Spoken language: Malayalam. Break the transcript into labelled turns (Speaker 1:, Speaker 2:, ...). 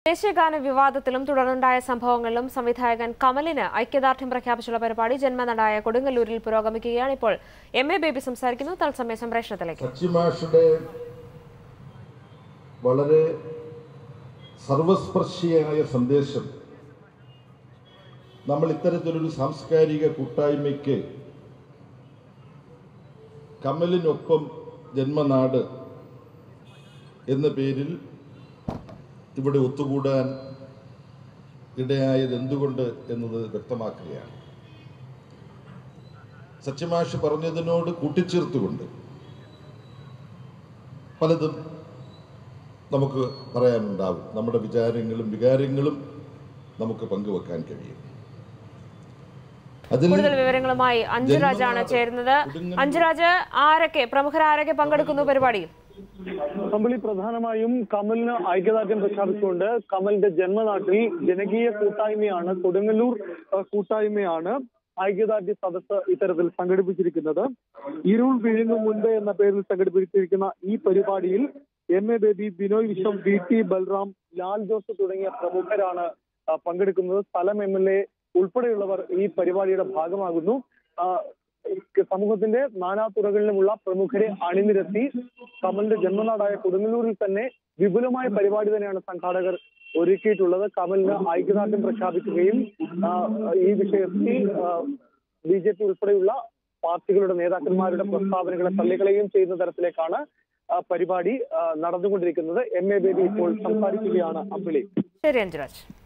Speaker 1: ദേശീയഗാന വിവാദത്തിലും തുടർന്നുണ്ടായ സംഭവങ്ങളിലും സംവിധായകൻ കമലിന് ഐക്യദാർഢ്യം പ്രഖ്യാപിച്ചുള്ള പരിപാടി ജന്മനാടായ കൊടുങ്ങല്ലൂരിൽ പുരോഗമിക്കുകയാണ് ഇപ്പോൾ എം എ ബേബി സംസാരിക്കുന്നു തത്സമയ സംപ്രേഷണത്തിലേക്ക്
Speaker 2: സച്ചിമാഷുടെ വളരെ സർവസ്പർശിയായ സന്ദേശം നമ്മൾ ഇത്തരത്തിലൊരു സാംസ്കാരിക കൂട്ടായ്മയ്ക്ക് കമലിനൊപ്പം ജന്മനാട് എന്ന പേരിൽ ഇവിടെ ഒത്തുകൂടാൻ ഇടയായത് എന്തുകൊണ്ട് എന്നത് വ്യക്തമാക്കുകയാണ് സത്യമാഷ് പറഞ്ഞതിനോട് കൂട്ടിച്ചേർത്തുകൊണ്ട് പലതും നമുക്ക് പറയാനുണ്ടാവും നമ്മുടെ വിചാരങ്ങളും വികാരങ്ങളും നമുക്ക് പങ്കുവെക്കാൻ കഴിയും അതിൽ
Speaker 1: കൂടുതൽ വിവരങ്ങളുമായി അഞ്ജുരാജാണ് ചേരുന്നത് അഞ്ജുരാജ് ആരൊക്കെ പ്രമുഖരാരൊക്കെ പങ്കെടുക്കുന്നു പരിപാടിയിൽ
Speaker 3: അസംബ്ലി പ്രധാനമായും കമലിന് ഐക്യദാർഢ്യം പ്രഖ്യാപിച്ചുകൊണ്ട് കമലിന്റെ ജന്മനാട്ടിൽ ജനകീയ കൂട്ടായ്മയാണ് കൊടുങ്ങല്ലൂർ അഹ്, കൂട്ടായ്മയാണ് ഐക്യദാർഢ്യ സദസ്സ് ഇത്തരത്തിൽ സംഘടിപ്പിച്ചിരിക്കുന്നത് ഇരുൾ വിഴുങ്ങും മുൻപ് എന്ന പേരിൽ സംഘടിപ്പിച്ചിരിക്കുന്ന ഈ പരിപാടിയിൽ M A Baby Binoy Viswam V T Balram Lal Jose തുടങ്ങിയ പ്രമുഖരാണ് ആ, പങ്കെടുക്കുന്നത് സ്ഥലം എം എൽ എ ഉൾപ്പെടെയുള്ളവർ ഈ പരിപാടിയുടെ ഭാഗമാകുന്നു ആ, സമൂഹത്തിന്റെ നാനാതുറകളിലുമുള്ള പ്രമുഖരെ അണിനിരത്തി കമലിന്റെ ജന്മനാടായ കൊടുങ്ങല്ലൂരിൽ തന്നെ വിപുലമായ പരിപാടി തന്നെയാണ് സംഘാടകർ ഒരുക്കിയിട്ടുള്ളത് കമലിന് ഐക്യദാർഢ്യം പ്രഖ്യാപിക്കുകയും ആ, ഈ വിഷയത്തിൽ ബി ജെ പി ഉൾപ്പെടെയുള്ള പാർട്ടികളുടെ നേതാക്കന്മാരുടെ പ്രസ്താവനകളെ തള്ളിക്കളയുകയും ചെയ്യുന്ന തരത്തിലേക്കാണ് ആ, പരിപാടി ആ, നടന്നുകൊണ്ടിരിക്കുന്നത് എം എ ബേബി ഇപ്പോൾ സംസാരിക്കുകയാണ് അമ്പിളി
Speaker 1: ശരി അഞ്ജുരാജ്